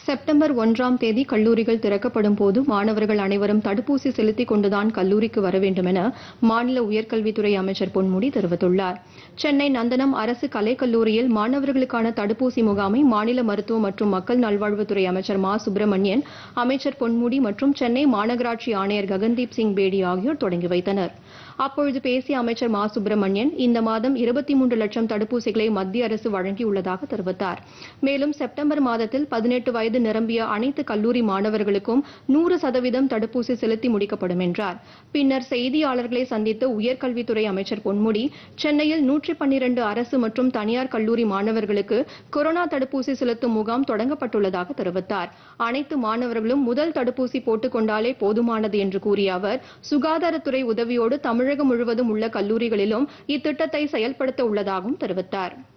September ஒன்றாம் தேதி கல்லூரிகள் திறக்கப்படும் போது மாணவர்கள் அனைவரும் தடுப்பூசி செலுத்திக் கொண்டுதான் கல்லூரிக்கு வர வேண்டும் என மாநில உயர்கல்வித்துறை அமைச்சர் பொன்முடி தெரிவித்துள்ளார் சென்னை நந்தனம் அரசு கலைக்கல்லூரியில் மாணவர்களுக்கான தடுப்பூசி முகாமை மாநில மருத்துவ மற்றும் மக்கள் நல்வாழ்வுத்துறை அமைச்சர் மா சுப்பிரமணியன் அமைச்சர் பொன்முடி மற்றும் சென்னை மாநகராட்சி ஆணையர் ககன்தீப் சிங் பேடி ஆகியோர் தொடங்கி வைத்தனர் அப்பொழுது பேசிய அமைச்சர் மா சுப்பிரமணியன் இந்த மாதம் இருபத்தி மூன்று லட்சம் தடுப்பூசிகளை மத்திய அரசு வழங்கியுள்ளதாக தெரிவித்தார் மேலும் செப்டம்பர் மாதத்தில் பதினெட்டு வயது நிரம்பிய அனைத்து கல்லூரி மாணவர்களுக்கும் நூறு சதவீதம் தடுப்பூசி செலுத்தி முடிக்கப்படும் என்றார் பின்னர் செய்தியாளர்களை சந்தித்த உயர்கல்வித்துறை அமைச்சர் பொன்முடி சென்னையில் நூற்றி பன்னிரண்டு அரசு மற்றும் தனியார் கல்லூரி மாணவர்களுக்கு கொரோனா தடுப்பூசி செலுத்தும் முகாம் தொடங்கப்பட்டுள்ளதாக தெரிவித்தார் அனைத்து மாணவர்களும் முதல் தடுப்பூசி போட்டுக் கொண்டாலே போதுமானது என்று கூறிய அவர் சுகாதாரத்துறை உதவியோடு தமிழகம் முழுவதும் உள்ள கல்லூரிகளிலும் இத்திட்டத்தை செயல்படுத்த உள்ளதாகவும் தெரிவித்தார்